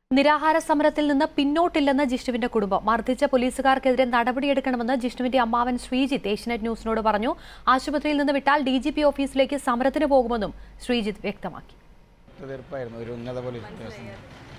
നിരാഹാര സമരത്തിൽ നിന്ന് പിന്നോട്ടില്ലെന്ന് ജിഷ്ണുവിന്റെ കുടുംബം മർദ്ദിച്ച പോലീസുകാർക്കെതിരെ നടപടിയെടുക്കണമെന്ന് ജിഷ്ണുവിന്റെ അമ്മാവൻ ശ്രീജിത്ത് ഏഷ്യനെറ്റ് ന്യൂസിനോട് പറഞ്ഞു ആശുപത്രിയിൽ നിന്ന് വിട്ടാൽ ഡി ജി പി ഓഫീസിലേക്ക് സമരത്തിന് പോകുമെന്നും ശ്രീജിത്ത് വ്യക്തമാക്കി ഒത്തുതീർപ്പായിരുന്നു ഒരു ഉന്നത പോലീസ് ഉദ്യോഗസ്ഥൻ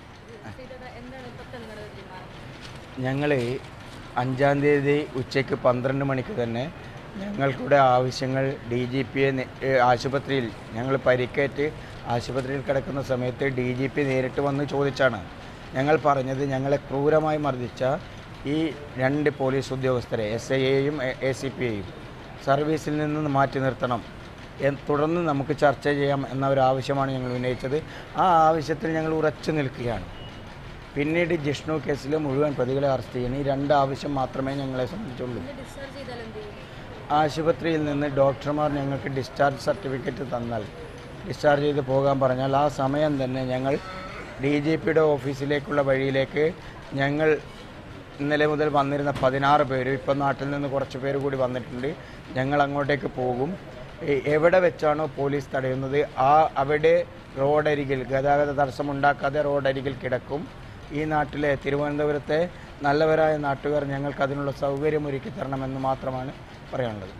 ഞങ്ങൾ അഞ്ചാം തീയതി ഉച്ചയ്ക്ക് പന്ത്രണ്ട് മണിക്ക് തന്നെ ഞങ്ങൾക്കുടെ ആവശ്യങ്ങൾ ഡി ജി പിയെ ആശുപത്രിയിൽ ഞങ്ങൾ പരിക്കേറ്റ് ആശുപത്രിയിൽ കിടക്കുന്ന സമയത്ത് ഡി ജി പി നേരിട്ട് വന്ന് ചോദിച്ചാണ് ഞങ്ങൾ പറഞ്ഞത് ഞങ്ങളെ ക്രൂരമായി മർദ്ദിച്ച ഈ രണ്ട് പോലീസ് ഉദ്യോഗസ്ഥരെ എസ് ഐ എയും എ സി പി എയും സർവീസിൽ നിന്ന് മാറ്റി നിർത്തണം എൻ- തുടർന്ന് നമുക്ക് ചർച്ച ചെയ്യാം എന്ന ഒരു ആവശ്യമാണ് ഞങ്ങൾ ഉന്നയിച്ചത് ആ ആവശ്യത്തിൽ ഞങ്ങൾ ഉറച്ചു നിൽക്കുകയാണ് പിന്നീട് ജിഷ്ണു കേസിൽ മുഴുവൻ പ്രതികളെ അറസ്റ്റ് ചെയ്യണം ഈ രണ്ട് ആവശ്യം മാത്രമേ ഞങ്ങളെ സംബന്ധിച്ചുള്ളൂ ആശുപത്രിയിൽ നിന്ന് ഡോക്ടർമാർ ഞങ്ങൾക്ക് ഡിസ്ചാർജ് സർട്ടിഫിക്കറ്റ് തന്നാൽ ഡിസ്ചാർജ് ചെയ്ത് പോകാൻ പറഞ്ഞാൽ ആ സമയം തന്നെ ഞങ്ങൾ ഡി ജി പിയുടെ ഓഫീസിലേക്കുള്ള വഴിയിലേക്ക് ഞങ്ങൾ ഇന്നലെ മുതൽ വന്നിരുന്ന പതിനാറ് പേര് ഇപ്പം നാട്ടിൽ നിന്ന് കുറച്ച് പേര് കൂടി വന്നിട്ടുണ്ട് ഞങ്ങൾ അങ്ങോട്ടേക്ക് പോകും എ- എവിടെ വെച്ചാണോ പോലീസ് തടയുന്നത് ആ അവിടെ റോഡരികിൽ ഗതാഗത തടസ്സമുണ്ടാക്കാതെ റോഡരികിൽ കിടക്കും ഈ നാട്ടിലെ തിരുവനന്തപുരത്തെ നല്ലവരായ നാട്ടുകാർ ഞങ്ങൾക്ക് അതിനുള്ള സൗകര്യം ഒരുക്കി തരണമെന്ന് മാത്രമാണ് പറയാനുള്ളത്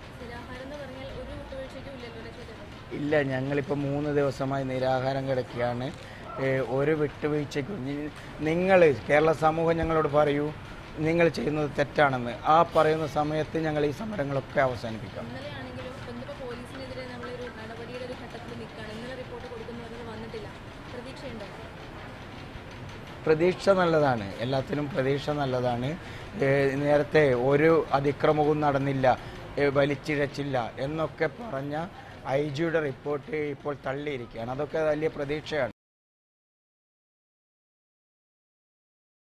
ഇല്ല ഞങ്ങളിപ്പോൾ മൂന്ന് ദിവസമായി നിരാഹാരം കിടക്കുകയാണ് ഏഹ് ഒരു വിട്ടുവീഴ്ചയ്ക്കും നിങ്ങൾ കേരള സമൂഹം ഞങ്ങളോട് പറയൂ നിങ്ങൾ ചെയ്യുന്നത് തെറ്റാണെന്ന് ആ പറയുന്ന സമയത്ത് ഞങ്ങൾ ഈ സമരങ്ങളൊക്കെ അവസാനിപ്പിക്കാം ഇന്നലെയാണെങ്കിലും ബന്ധുപ്പ പോലീസിനെതിരെ നമ്മളൊരു നടപടിയുടെ ഒരു ഘട്ടത്തിൽ നിൽക്കുകയാണ് ഇന്നലെ റിപ്പോർട്ട് കൊടുക്കുന്നവരൊന്നും വന്നിട്ടില്ല പ്രതീക്ഷയുണ്ടോ പ്രതീക്ഷ നല്ലതാണ് എല്ലാത്തിനും പ്രതീക്ഷ നല്ലതാണ് ഏഹ് നേരത്തെ ഒരു അതിക്രമവും നടന്നില്ല ഏഹ് വലിച്ചിഴച്ചില്ല എന്നൊക്കെ പറഞ്ഞ ഐ ജിയുടെ റിപ്പോർട്ട് ഇപ്പോൾ തള്ളിയിരിക്കുകയാണ് അതൊക്കെ വലിയ പ്രതീക്ഷയാണ്